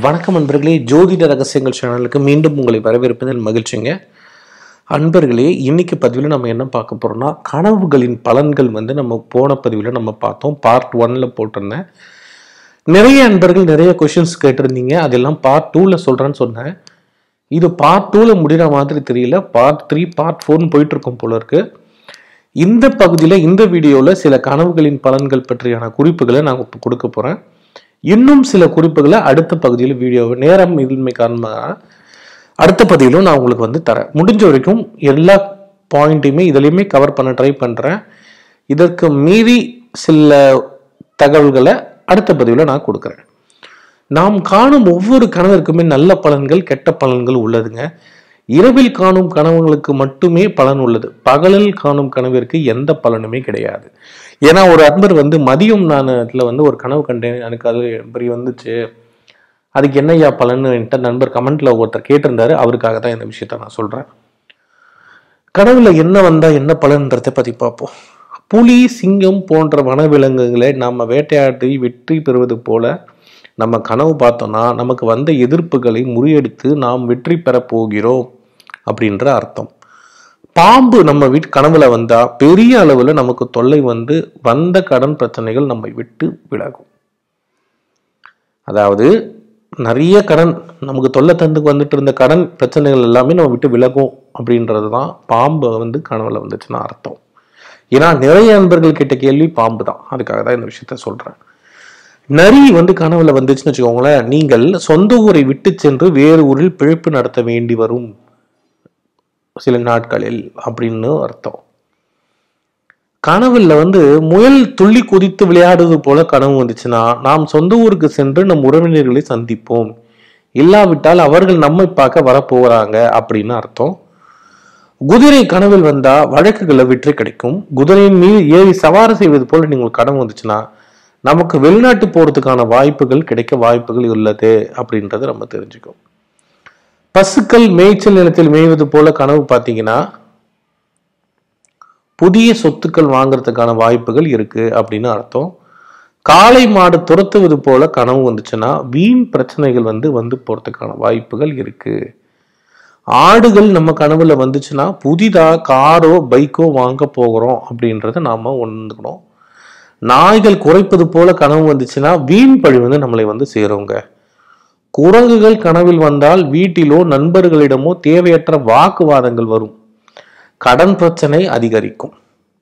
வணக்கம் அன்பர்களே ஜோதிட ரகசியங்கள் சேனலுக்கு மீண்டும் உங்களை வரவேற்பதில் மகிழ்ச்சிங்க அன்பர்களே இன்னைக்கு பதிவில் நம்ம என்ன பார்க்க போறோம்னா கனவுகளின் பலன்கள் வந்து நம்ம போன பதிவில் நம்ம பார்த்தோம் பார்ட் ஒன்ல போட்டிருந்தேன் நிறைய அன்பர்கள் நிறைய கொஷின்ஸ் கேட்டிருந்தீங்க அதெல்லாம் பார்ட் டூவில் சொல்கிறேன்னு சொன்னேன் இது பார்ட் டூவில் முடிகிற மாதிரி தெரியல பார்ட் த்ரீ பார்ட் ஃபோர்னு போயிட்டு இருக்கும் போல இருக்கு இந்த பகுதியில் இந்த வீடியோவில் சில கனவுகளின் பலன்கள் பற்றியான குறிப்புகளை நான் இப்போ கொடுக்க போகிறேன் இன்னும் சில குறிப்புகளை அடுத்த பகுதியில் வீடியோ நேரம் இன்மை காரணமாக அடுத்த பதிவிலும் நான் உங்களுக்கு வந்து தரேன் முடிஞ்ச வரைக்கும் எல்லா பாயிண்ட்டையுமே இதுலையுமே கவர் பண்ண ட்ரை பண்ணுறேன் இதற்கு மீறி சில தகவல்களை அடுத்த பதிவில் நான் கொடுக்குறேன் நாம் காணும் ஒவ்வொரு கனவிற்குமே நல்ல பலன்கள் கெட்ட பலன்கள் உள்ளதுங்க இரவில் காணும் கனவுகளுக்கு மட்டுமே பலன் உள்ளது பகலில் காணும் கனவிற்கு எந்த பலனுமே கிடையாது ஏன்னா ஒரு அன்பர் வந்து மதியம் நான் இதில் வந்து ஒரு கனவு கண்டேன் எனக்கு அது இப்படி வந்துச்சு அதுக்கு என்னய்யா பலன்னு என்கிட்ட நண்பர் கமெண்ட்ல ஒருத்தர் கேட்டிருந்தாரு அவருக்காக தான் இந்த விஷயத்த நான் சொல்றேன் கனவுல என்ன வந்தா என்ன பலன்றதை பத்தி பார்ப்போம் புலி சிங்கம் போன்ற வனவிலங்குகளை நாம வேட்டையாடி வெற்றி பெறுவது போல நம்ம கனவு பார்த்தோம்னா நமக்கு வந்த எதிர்ப்புகளை முறியடித்து நாம் வெற்றி பெறப் போகிறோம் அப்படின்ற அர்த்தம் பாம்பு நம்ம வீட்டு கனவுல வந்தா பெரிய அளவுல நமக்கு தொல்லை வந்து வந்த கடன் பிரச்சனைகள் நம்மை விட்டு விலகும் அதாவது நிறைய கடன் நமக்கு தொல்லை தந்துக்கு வந்துட்டு இருந்த கடன் பிரச்சனைகள் எல்லாமே நம்ம விட்டு விலகும் அப்படின்றது தான் பாம்பு வந்து கனவுல வந்துச்சுன்னா அர்த்தம் ஏன்னா நிறைய நண்பர்கள் கேட்ட கேள்வி பாம்பு தான் அதுக்காக தான் இந்த விஷயத்த சொல்றேன் நரி வந்து கனவுல வந்துச்சுன்னு வச்சுக்கோங்களேன் நீங்கள் சொந்த ஊரை விட்டு சென்று வேறு ஊரில் பிழைப்பு நடத்த வேண்டி வரும் சில நாட்களில் அப்படின்னு அர்த்தம் கனவுல வந்து முயல் துள்ளி குதித்து விளையாடுவது போல கனவு வந்துச்சுன்னா நாம் சொந்த ஊருக்கு சென்று நம் உறவினர்களை சந்திப்போம் இல்லாவிட்டால் அவர்கள் நம்மை பார்க்க வரப்போகிறாங்க அப்படின்னு அர்த்தம் குதிரை கனவில் வந்தா வழக்குகளை வெற்றி கிடைக்கும் குதிரையின் மீது ஏறி சவாரி செய்வது போல நீங்கள் கனவு வந்துச்சுன்னா நமக்கு வெளிநாட்டு போறதுக்கான வாய்ப்புகள் கிடைக்க வாய்ப்புகள் உள்ளது அப்படின்றத நம்ம தெரிஞ்சுக்கோம் பசுக்கள் மேய்ச்சல் நிலத்தில் மேய்வது போல கனவு பார்த்தீங்கன்னா புதிய சொத்துக்கள் வாங்குறதுக்கான வாய்ப்புகள் இருக்கு அப்படின்னு அர்த்தம் காளை மாடு துரத்துவது போல கனவு வந்துச்சுன்னா வீண் பிரச்சனைகள் வந்து வந்து போறதுக்கான வாய்ப்புகள் இருக்கு ஆடுகள் நம்ம கனவுல வந்துச்சுன்னா புதிதா காரோ பைக்கோ வாங்க போகிறோம் அப்படின்றத நாம உணர்ந்துக்கணும் நாய்கள் குறைப்பது போல கனவு வந்துச்சுன்னா வீண் பழி வந்து நம்மளை வந்து சேருங்க குரங்குகள் கனவில் வந்தால் வீட்டிலோ நண்பர்களிடமோ தேவையற்ற வாக்குவாதங்கள் வரும் கடன் பிரச்சனை அதிகரிக்கும்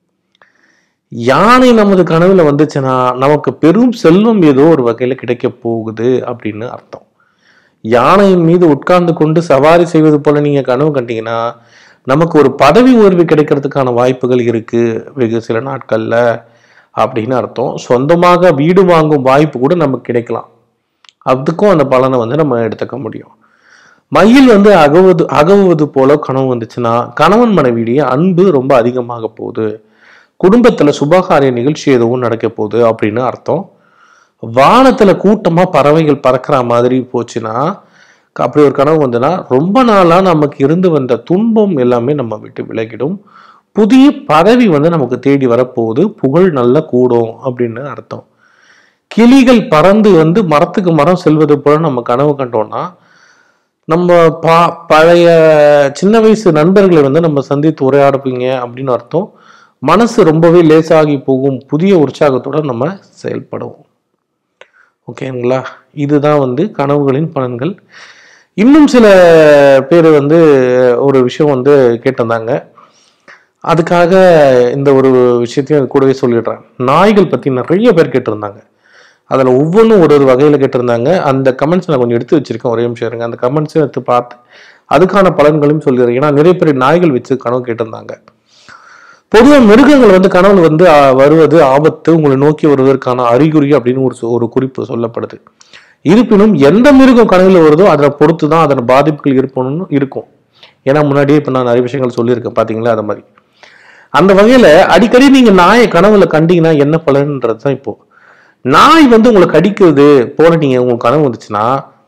யானை நமது கனவுல வந்துச்சுன்னா நமக்கு பெரும் செல்வம் ஏதோ ஒரு வகையில கிடைக்க போகுது அப்படின்னு அர்த்தம் யானையின் மீது உட்கார்ந்து கொண்டு சவாரி செய்வது போல நீங்க கனவு கண்டீங்கன்னா நமக்கு ஒரு பதவி உயர்வு கிடைக்கிறதுக்கான வாய்ப்புகள் இருக்கு வெகு சில நாட்கள்ல அப்படின்னு அர்த்தம் சொந்தமாக வீடு வாங்கும் வாய்ப்பு கூட நமக்கு கிடைக்கலாம் அதுக்கும் அந்த பலனை வந்து நம்ம எடுத்துக்க முடியும் மயில் வந்து அகவது அகவுவது போல கனவு வந்துச்சுன்னா கணவன் மனைவியிடையே அன்பு ரொம்ப அதிகமாக போகுது குடும்பத்துல சுபகாரிய நிகழ்ச்சி எதுவும் நடக்க போகுது அப்படின்னு அர்த்தம் வானத்துல கூட்டமா பறவைகள் பறக்கிற மாதிரி போச்சுன்னா அப்படி ஒரு கனவு வந்துன்னா ரொம்ப நாளா நமக்கு இருந்து வந்த துன்பம் எல்லாமே நம்ம விட்டு விலகிடும் புதிய பதவி வந்து நமக்கு தேடி வரப்போகுது புகழ் நல்ல கூடும் அப்படின்னு அர்த்தம் கிளிகள் பறந்து வந்து மரத்துக்கு மரம் செல்வது போல நம்ம கனவு கண்டோம்னா நம்ம பா பழைய சின்ன வயசு நண்பர்களை வந்து நம்ம சந்தித்து உரையாடுப்பீங்க அப்படின்னு அர்த்தம் மனசு ரொம்பவே லேசாகி போகும் புதிய உற்சாகத்தோட நம்ம செயல்படுவோம் ஓகேங்களா இதுதான் வந்து கனவுகளின் பலன்கள் இன்னும் சில பேர் வந்து ஒரு விஷயம் வந்து கேட்டிருந்தாங்க அதுக்காக இந்த ஒரு விஷயத்தையும் அது கூடவே சொல்லிடுறேன் நாய்கள் பற்றி நிறைய பேர் கேட்டிருந்தாங்க அதில் ஒவ்வொன்றும் ஒரு ஒரு வகையில் கேட்டிருந்தாங்க அந்த கமெண்ட்ஸ் நான் கொஞ்சம் எடுத்து வச்சிருக்கேன் ஒரே நிமிஷம் இருங்க அந்த கமெண்ட்ஸையும் எடுத்து பார்த்து அதுக்கான பலன்களையும் சொல்லிடுறேன் ஏன்னா நிறைய பேர் நாய்கள் வச்சு கனவு கேட்டிருந்தாங்க பொதுவாக மிருகங்கள் வந்து கனவுல வந்து ஆ, வருவது ஆபத்து உங்களை நோக்கி வருவதற்கான அறிகுறி அப்படின்னு ஒரு சொ- ஒரு குறிப்பு சொல்லப்படுது இருப்பினும் எந்த மிருகம் கனவுல வருதோ அதை பொறுத்து தான் அதன் பாதிப்புகள் இருப்பணும்னு இருக்கும் ஏன்னா முன்னாடியே இப்போ நான் நிறைய விஷயங்கள் சொல்லியிருக்கேன் பார்த்தீங்களா அது மாதிரி அந்த வகையில அடிக்கடி நீங்க நாயை கனவுல கண்டீங்கன்னா என்ன பலன்ன்றது தான் இப்போ நாய் வந்து உங்களை கடிக்கிறது போல நீங்க உங்களுக்கு கனவு வந்துச்சுன்னா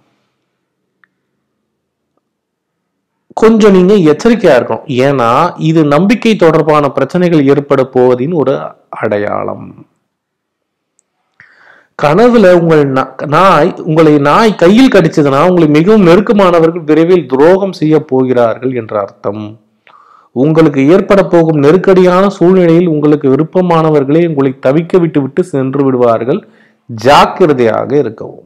கொஞ்சம் நீங்க எச்சரிக்கையா இருக்கணும் ஏன்னா இது நம்பிக்கை தொடர்பான பிரச்சனைகள் ஏற்பட போவதின் ஒரு அடையாளம் கனவுல உங்கள் நா- நாய் உங்களை நாய் கையில் கடிச்சதுன்னா உங்களை மிகவும் நெருக்கமானவர்கள் விரைவில் துரோகம் செய்ய போகிறார்கள் என்ற அர்த்தம் உங்களுக்கு ஏற்பட போகும் நெருக்கடியான சூழ்நிலையில் உங்களுக்கு விருப்பமானவர்களே உங்களை தவிக்க விட்டு விட்டு சென்று விடுவார்கள் ஜாக்கிரதையாக இருக்கவும்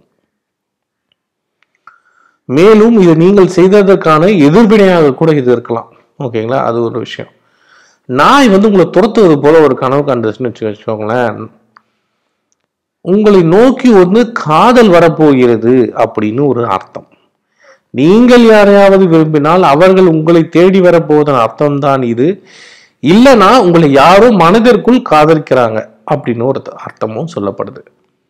மேலும் இது நீங்கள் செய்ததற்கான எதிர்வினையாக கூட இது இருக்கலாம் ஓகேங்களா அது ஒரு விஷயம் நாய் வந்து உங்களை துரத்துவது போல ஒரு கனவு கண்டுச்சுன்னு வச்சு வச்சுக்கோங்களேன் உங்களை நோக்கி வந்து காதல் வரப்போகிறது அப்படின்னு ஒரு அர்த்தம் நீங்கள் யாரையாவது விரும்பினால் அவர்கள் உங்களை தேடி வரப்போவதன் அர்த்தம் தான் இது இல்லைன்னா உங்களை யாரோ மனதிற்குள் காதலிக்கிறாங்க அப்படின்னு ஒரு அர்த்தமும் சொல்லப்படுது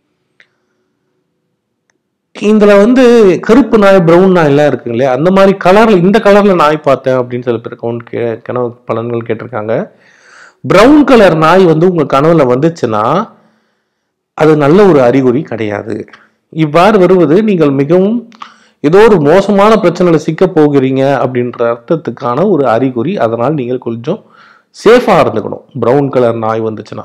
இதுல வந்து கருப்பு நாய் பிரவுன் நாய் எல்லாம் இருக்குங்க இல்லையா அந்த மாதிரி கலர்ல இந்த கலர்ல நாய் பார்த்தேன் அப்படின்னு சில பேர் கவுண்ட் கே கனவு பலன்கள் கேட்டிருக்காங்க பிரவுன் கலர் நாய் வந்து உங்க கனவுல வந்துச்சுன்னா அது நல்ல ஒரு அறிகுறி கிடையாது இவ்வாறு வருவது நீங்கள் மிகவும் ஏதோ ஒரு மோசமான பிரச்சனையில சிக்க போகிறீங்க அப்படின்ற அர்த்தத்துக்கான ஒரு அறிகுறி அதனால் நீங்கள் கொஞ்சம் சேஃபா இருந்துக்கணும் பிரவுன் கலர் நாய் வந்துச்சுன்னா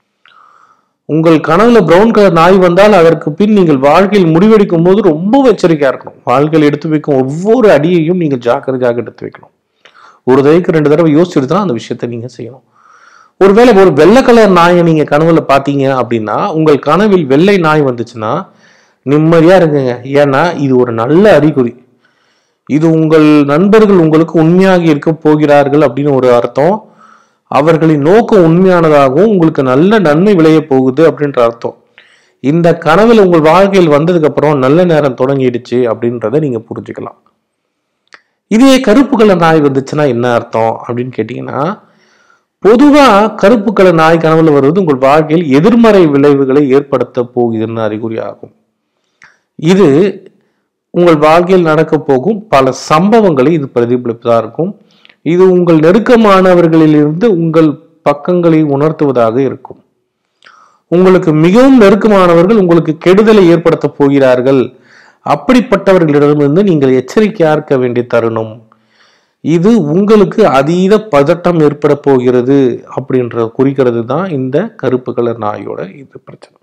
உங்கள் கனவுல பிரவுன் கலர் நாய் வந்தால் அதற்கு பின் நீங்கள் வாழ்க்கையில் முடிவெடுக்கும் போது ரொம்ப எச்சரிக்கையா இருக்கணும் வாழ்க்கையில் எடுத்து வைக்கும் ஒவ்வொரு அடியையும் நீங்கள் ஜாக்கிரதையாக எடுத்து வைக்கணும் ஒரு தடவைக்கு ரெண்டு தடவை யோசிச்சுட்டு தான் அந்த விஷயத்தை நீங்க செய்யணும் ஒருவேளை ஒரு வெள்ளை கலர் நாயை நீங்க கனவுல பாத்தீங்க அப்படின்னா உங்கள் கனவில் வெள்ளை நாய் வந்துச்சுன்னா நிம்மதியா இருக்குங்க ஏன்னா இது ஒரு நல்ல அறிகுறி இது உங்கள் நண்பர்கள் உங்களுக்கு உண்மையாக இருக்க போகிறார்கள் அப்படின்னு ஒரு அர்த்தம் அவர்களின் நோக்கம் உண்மையானதாகவும் உங்களுக்கு நல்ல நன்மை விளைய போகுது அப்படின்ற அர்த்தம் இந்த கனவில் உங்கள் வாழ்க்கையில் வந்ததுக்கு அப்புறம் நல்ல நேரம் தொடங்கிடுச்சு அப்படின்றத நீங்க புரிஞ்சுக்கலாம் இதே கருப்பு கலர் நாய் வந்துச்சுன்னா என்ன அர்த்தம் அப்படின்னு கேட்டீங்கன்னா பொதுவா கருப்பு கலர் நாய் கனவுல வருவது உங்கள் வாழ்க்கையில் எதிர்மறை விளைவுகளை ஏற்படுத்த போகுதுன்னு அறிகுறி ஆகும் இது உங்கள் வாழ்க்கையில் நடக்க போகும் பல சம்பவங்களை இது பிரதிபலிப்பதா இருக்கும் இது உங்கள் நெருக்கமானவர்களிலிருந்து உங்கள் பக்கங்களை உணர்த்துவதாக இருக்கும் உங்களுக்கு மிகவும் நெருக்கமானவர்கள் உங்களுக்கு கெடுதலை ஏற்படுத்த போகிறார்கள் அப்படிப்பட்டவர்களிடமிருந்து நீங்கள் எச்சரிக்கையா இருக்க வேண்டிய தருணம் இது உங்களுக்கு அதீத பதட்டம் ஏற்பட போகிறது அப்படின்ற குறிக்கிறது தான் இந்த கருப்பு கலர் நாயோட இது பிரச்சனை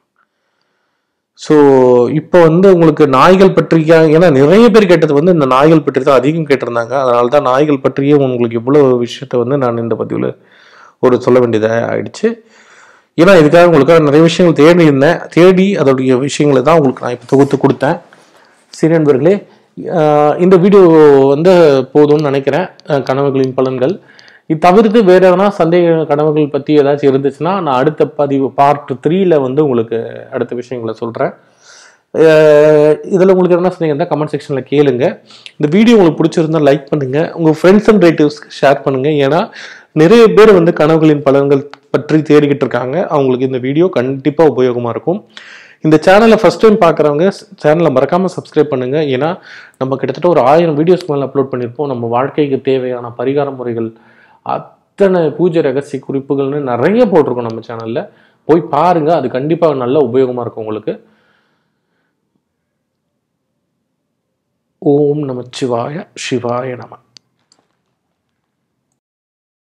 ஸோ இப்போ வந்து உங்களுக்கு நாய்கள் பற்றிய ஏன்னா நிறைய பேர் கேட்டது வந்து இந்த நாய்கள் பற்றி தான் அதிகம் கேட்டிருந்தாங்க அதனால தான் நாய்கள் பற்றிய உங்களுக்கு இவ்வளோ விஷயத்த வந்து நான் இந்த பதிவில் ஒரு சொல்ல வேண்டியதாக ஆயிடுச்சு ஏன்னா இதுக்காக உங்களுக்காக நிறைய விஷயங்கள் தேடி இருந்தேன் தேடி அதோடைய விஷயங்களை தான் உங்களுக்கு நான் இப்போ தொகுத்து கொடுத்தேன் சரி நண்பர்களே ஆஹ் இந்த வீடியோ வந்து போதும்னு நினைக்கிறேன் ஆஹ் கனவுகளின் பலன்கள் இது தவிர்த்து வேற எதனா சந்தேக கனவுகள் பற்றி ஏதாச்சும் இருந்துச்சுன்னா நான் அடுத்த பதிவு பார்ட் த்ரீல வந்து உங்களுக்கு அடுத்த விஷயங்களை சொல்கிறேன் இதில் உங்களுக்கு என்ன சொன்னீங்க இருந்தால் கமெண்ட் செக்ஷனில் கேளுங்க இந்த வீடியோ உங்களுக்கு பிடிச்சிருந்தா லைக் பண்ணுங்க உங்கள் ஃப்ரெண்ட்ஸ் அண்ட் ரிலேட்டிவ்ஸ்க்கு ஷேர் பண்ணுங்க ஏன்னா நிறைய பேர் வந்து கனவுகளின் பலன்கள் பற்றி தேடிக்கிட்டு இருக்காங்க அவங்களுக்கு இந்த வீடியோ கண்டிப்பாக உபயோகமாக இருக்கும் இந்த சேனலை ஃபர்ஸ்ட் டைம் பார்க்குறவங்க சேனலை மறக்காமல் சப்ஸ்கிரைப் பண்ணுங்க ஏன்னா நம்ம கிட்டத்தட்ட ஒரு ஆயிரம் வீடியோஸ் மேலே அப்லோட் பண்ணியிருப்போம் நம்ம வாழ்க்கைக்கு தேவையான பரிகார முறைகள் அத்தனை பூஜை ரகசிய குறிப்புகள்னு நிறைய போட்டிருக்கோம் நம்ம சேனலில் போய் பாருங்க அது கண்டிப்பாக நல்ல உபயோகமாக இருக்கும் உங்களுக்கு ஓம் நமச்சிவாய சிவாய நம